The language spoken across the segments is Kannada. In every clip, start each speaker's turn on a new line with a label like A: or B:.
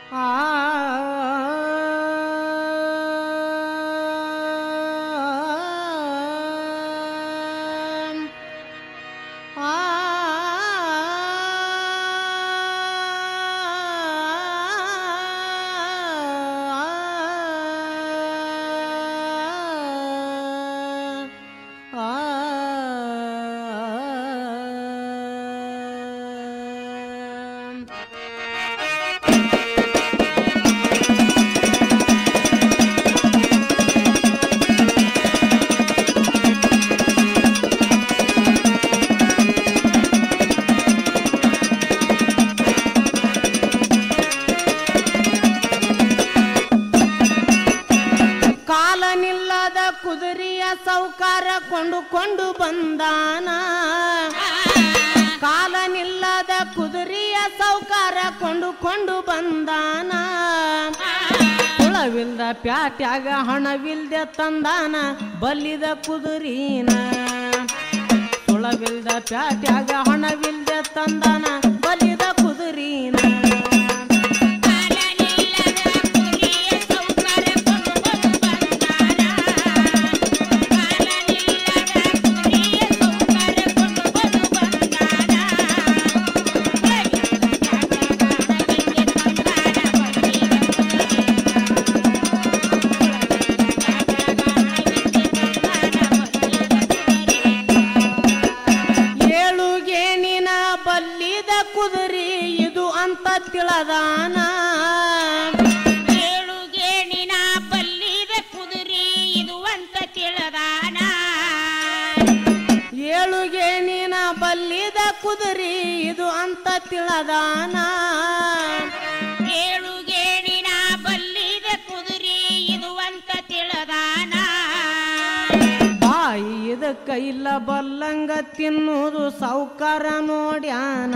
A: ಕಾಲ ನಿಲ್ಲದ ಕುದುರೆಯ ಸೌಕಾರ ಕೊಂಡುಕೊಂಡು ಬಂದಾನ ಕಾಲ ನಿಲ್ಲದ ಕುದುರೆಯ ಸೌಕಾರ ಕೊಂಡುಕೊಂಡು ಬಂದಾನ ಕುಳವಿಲ್ದ ಪ್ಯಾಟ್ಯಾಗ ಹಣವಿಲ್ದೆ ತಂದಾನ ಬಲ್ಲಿದ ಕುದುರೀನ ಕುಳವಿಲ್ದ ಪ್ಯಾಟ್ಯಾಗ ಹಣವಿಲ್ದೆ ತಂದಾನ ಬಲಿದ ಕುದುರೀನ ಏಳು ಗೇಣಿನ ಬಲ್ಲಿದ ಕುದುರಿ ಇದು ಅಂತ ತಿಳದಾನ
B: ಏಳು ಗೇಣಿನ ಬಲ್ಲಿದ ಕುದುರೆ ಇದು ಅಂತ ತಿಳದಾನ
A: ಏಳು ಗೇಣಿನ ಬಲ್ಲಿದ ಕುದುರಿ ಇದು ಅಂತ ತಿಳದಾನ
B: ಏಳು ಗೇಣಿನ ಬಲ್ಲಿದ ಕುದುರೆ ಇದು ಅಂತ ತಿಳದಾನ
A: ಬಾಯಿ ಇದಕ್ಕ ಇಲ್ಲ ಬಲ್ಲಂಗ ತಿನ್ನುವುದು ಸೌಕಾರ ನೋಡ್ಯಾನ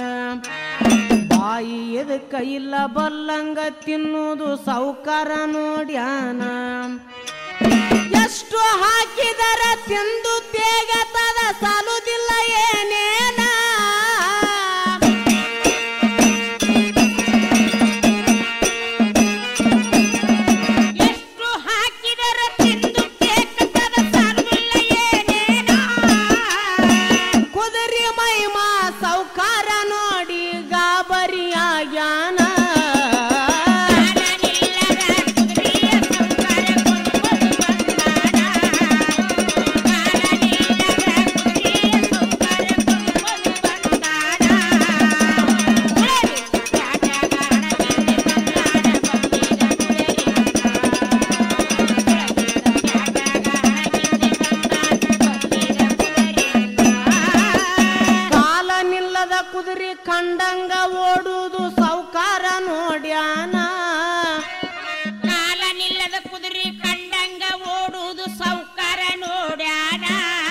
A: ಬಾಯಿ ಇದಕ್ಕ ಇಲ್ಲ ಬಲ್ಲಂಗ ತಿನ್ನುವುದು ಸೌಕಾರ ನೋಡ್ಯಾನ ಎಷ್ಟು ಹಾಕಿದರ ತಿಂದು ತೇಗತದ ಸಾಲುದಿಲ್ಲ ಏನೇನ
B: ಎಷ್ಟು ಹಾಕಿದರ ತಿಂದು ಕೇಕದ ಸಾಲುಲ್ಲ ಏನೇನ
A: ಕುದುರೆ ಮೈಮಾ ಸೌಕಾರ ನೋಡಿ ಗಾಬರಿಯಾಗ್ಯಾನ
B: ಕಾಲನಿಲ್ಲದ ಕುದುರೆಯ ಸೌಕಾರ ಕೊಂಡುಕೊಂಡು ಬಂದಾನ ಕಾಲನಿಲ್ಲದ ಕುದುರೆಯ ಸೌಕಾರ ಕೊಂಡುಕೊಂಡು ಬಂದಾನ ಉಳವಿ ಪ್ಯಾಟ್ಯಾಗ ಹಣವಿಲ್ಲದೆ ತಂದಾನ
A: ಕಾಲ ನಿಲ್ಲದ ಕುದುರೆ ಕಂಡಂಗ ಓಡುವುದು ಸೌಕಾರ ನೋಡ್ಯಾನ
B: ಕಾಲ ನಿಲ್ಲದ ಕುದುರೆ ಕಂಡಂಗ ಓಡುವುದು ಸೌಕಾರ ನೋಡ್ಯಾನ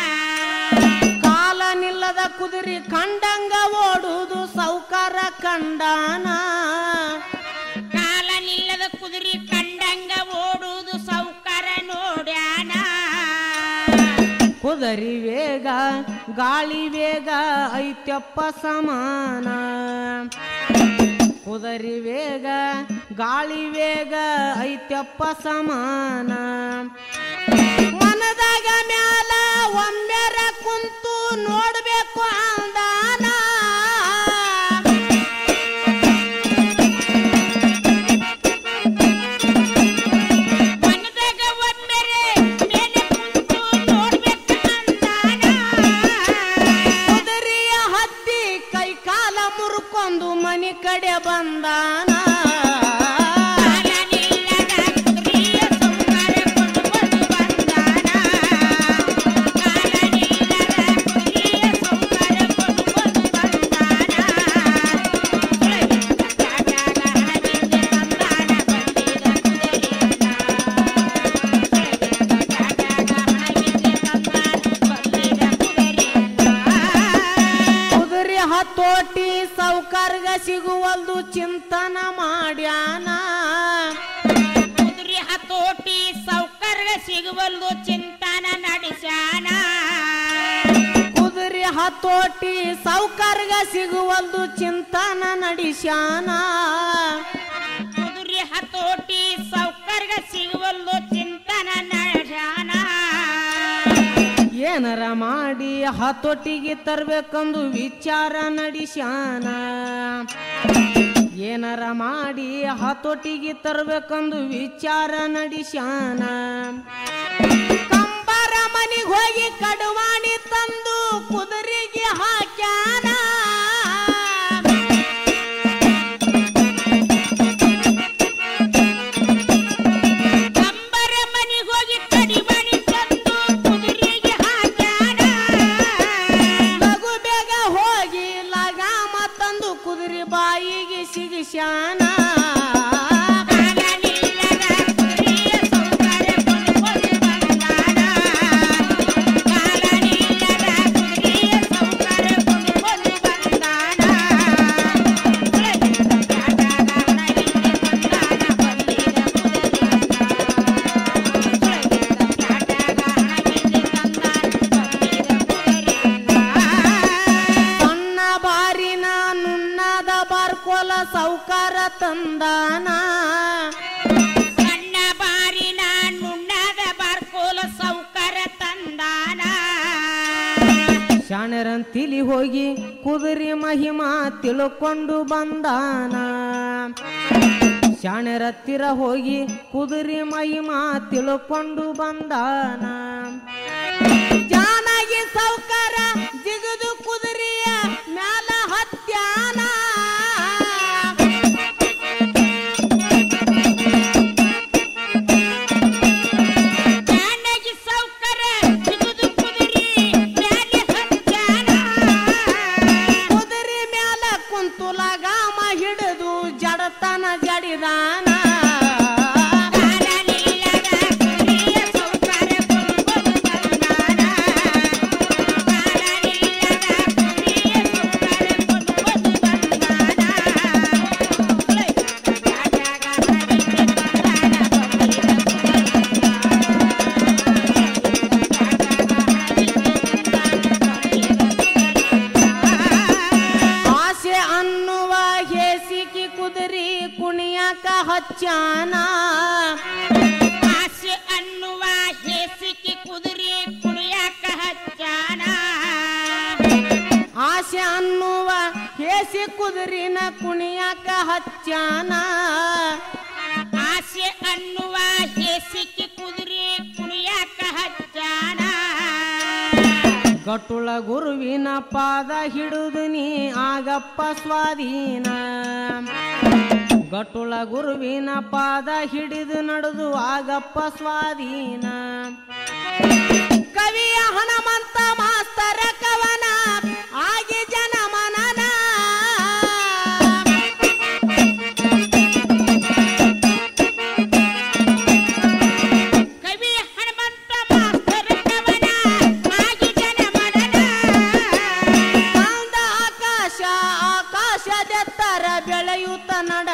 A: ಕಾಲ ನಿಲ್ಲದ ಕುದುರೆ ಕಂಡಂಗ ಓಡುವುದು ಸೌಕಾರ ಕಂಡಾನ
B: ಕಾಲ ನಿಲ್ಲದ ಕುದುರೆ ಕಂಡಂಗ ಓಡುವುದು ಸೌಕಾರ ನೋಡ್ಯಾನ
A: ಕುದರಿ ವೇಗ ಗಾಳಿ ವೇಗ ಐತ್ಯಪ್ಪ ಸಮಾನ ಕುದರಿ ವೇಗ ಗಾಳಿ ವೇಗ ಐತ್ಯಪ್ಪ ಸಮಾನ ಮನದಾಗ ಮ್ಯಾಲ ಒಮ್ಮೆರ ಕುಂತು ನೋಡ್ಬೇಕು ಅಂದಾನ
B: ಮನದಾಗ ಒಮ್ಮೆರೆ ಮೇಲೆ ಕುಂತು ನೋಡ್ಬೇಕು ಅಂದಾನ
A: ಕುದುರೆಯ ಹತ್ತಿ ಕೈ ಕಾಲ ಮುರ್ಕೊಂಡು ಮನಿ ಕಡೆ ಬಂದಾನ
B: ಕಾಲ ನಿಲ್ಲದ ಕುದುರೆಯ ಸೌಕಾರ ಕೊಂಡುಕೊಂಡು ಬಂದಾನ ಕಾಲ ನಿಲ್ಲದ ಕುದುರೆಯ ಸೌಕಾರ ಕೊಂಡುಕೊಂಡು ಬಂದಾನ ಉಳವಿ ಪ್ಯಾಟ್ಯಾಗ ಹಣವಿಲ್ಲದೆ ತಂದಾನ ಬಲ್ಲಿದ ಕುದುರೆಯನ್ನ ಉಳವಿ ಪ್ಯಾಟ್ಯಾಗ ಹಣವಿಲ್ಲದೆ ತಂದಾನ ಬಲ್ಲಿದ ಕುದುರೆಯನ್ನ
A: ಕುದುರೆ ಹತ್ತೋಟಿ ಸೌಕರ್ಗ ಸಿಗುವಲ್ದು ಚಿಂತನ ಮಾಡ್ಯಾನ
B: ಕುದುರೆ ಹತೋಟಿ ಸೌಕರ್ಯ ಸಿಗುವಲ್ದು ಚಿಂತನ ನಡೆಸ್ಯಾನ
A: ಕುದುರೆ ಹತ್ತೋಟಿ ಸೌಕರ್ಗ ಸಿಗುವಲ್ದು ಚಿಂತನ ನಡೆಸ್ಯಾನ ಮಾಡಿ ಹತೋಟಿಗೆ ತರ್ಬೇಕಂದು ವಿಚಾರ ನಡೆಸ್ಯಾನ ಏನಾರ ಮಾಡಿ ಹತೋಟಿಗೆ ತರ್ಬೇಕಂದು ವಿಚಾರ ನಡೆಸ್ಯಾನ ಕಂಬರ ಮನಿಗೆ ಹೋಗಿ ಕಡುವಾಣಿ ತಂದು ಕುದುರೆಗೆ ಹಾಕ್ಯಾನ
B: ಕಂಬರ ಮನೆಗೆ ಹೋಗಿ ಕಡಿಮಣಿ ತಂದು ಕುದುರೆಗೆ ಹಾಕ್ಯಾನ
A: ಲಘು ಬೇಗ ಹೋಗಿ ಲಗಾಮ ತಂದು ಕುದುರೆ ಬಾಯಿಗೆ ಸಿಗಿಸ್ಯಾನ
B: ಕಾಲನಿಲ್ಲದ ಕುದುರೆಯ ಸೌಕರ್ಯ ಕೊಂಡುಕೊಂಡು ಬಂದಾನ ಕಾಲನಿಲ್ಲದ ಕುದುರೆಯ ಸೌಕರ್ಯ ಕೊಂಡುಕೊಂಡು ಬಂದಾನ ಉಳಗಿದ ಪ್ಯಾಟಾಗ ಹಣವಿಂದೆ ತಂದಾನ ಬಲ್ಲಿದ ಕುದುರೆಯನ್ನ ಉಳಗಿದ ಪ್ಯಾಟಾಗ ಹಣವಿಂದೆ ತಂದಾನ ಬಲ್ಲಿದ ಕುದುರೆಯನ್ನ
A: ಸಣ್ಣ ಬಾರಿನ ನುಣ್ಣದ ಬಾರ್ಕೋಲ ಸೌಕಾರ ತಂದಾನ
B: ಸಣ್ಣ ಬಾರಿನ ನುಣ್ಣದ ಬಾರ್ಕೋಲ ಸೌಕರ ತಂದಾನ
A: ಶಾಣರಂತಿಲಿ ಹೋಗಿ ಕುದುರೆ ಮಹಿಮಾ ತಿಳ್ಕೊಂಡು ಬಂದಾನ ಶಾಣರತ್ತಿರ ಹೋಗಿ ಕುದುರೆ ಮಹಿಮಾ ತಿಳ್ಕೊಂಡು ಬಂದಾನ ಜಾನಾಗಿ ಸೌಕಾರ ಜಿಗದು ಕುದುರೆಯ ಮ್ಯಾಲ ಹತ್ಯಾನ
B: ಜಾನಗಿ ಸೌಕರ ಜಿಗುದು ಕುದುರಿ ಮ್ಯಾಲೆ ಹತ್ಯಾನ
A: ಕುದುರೆ ಮ್ಯಾಲ ಕುಂತು ಲಗಾಮ ಹಿಡಿದು ಜಡತನ ಜಡಿದಾನ
B: ಕಾಲನಿಲ್ಲದ ಕುದುರೆಯ ಸೌಕರ ಕೊಂಡುಕೊಂಡು ಬಂದಾನ ಕಾಲನಿಲ್ಲದ ಕುದುರೆಯ ಸೌಕರ ಕೊಂಡುಕೊಂಡು ಬಂದಾನ ಉಳಗಿದ ಪ್ಯಾಟಾಗ ಹಣವಿಂದೆ ತಂದಾನ ಬಲ್ಲಿದ
A: ಆಸೆ ಅನ್ನುವ ಹೇಸಿಕಿ ಕುದುರಿ ಕುಣಿಯಾಕ ಹಚ್ಚಾನ
B: ಆಸೆ ಅನ್ನುವ ಹೇಸಿಕಿ ಕುದುರೆ ಕುಣಿಯಾಕ ಹಚ್ಚಾನ
A: ಆಸೆ ಅನ್ನುವ ಹೇಸಿ ಕುದುರಿನ ಕುಣಿಯಾಕ ಹಚ್ಚಾನ
B: ಆಸೆ ಅನ್ನುವ ಹೇಸಿಕಿ ಕುದುರೆ ಕುಣಿಯಾಕ ಹಚ್ಚಾನ
A: ಗಟ್ಟುಳ ಗುರುವಿನ ಪಾದ ಹಿಡಿದು ನೀ ಆಗಪ್ಪ ಸ್ವಾಧೀನ ಗಟ್ಟುಳ ಗುರುವಿನ ಪಾದ ಹಿಡಿದು ನಡೆದು ಆಗಪ್ಪ ಸ್ವಾಧೀನ ಕವಿಯ ಹನುಮಂತ ಮಾಸ್ತರ ಕವನ ಆಗಿ ಜನ ಮನನ
B: ಕವಿ ಹನುಮಂತ ಮಾಸ್ತರ ಕವನ ಆಗಿ ಜನ ಮನನ
A: ಕಾಂದ ಆಕಾಶ ಆಕಾಶದೆತ್ತರ ಬೆಳೆಯುತ್ತ ನಡ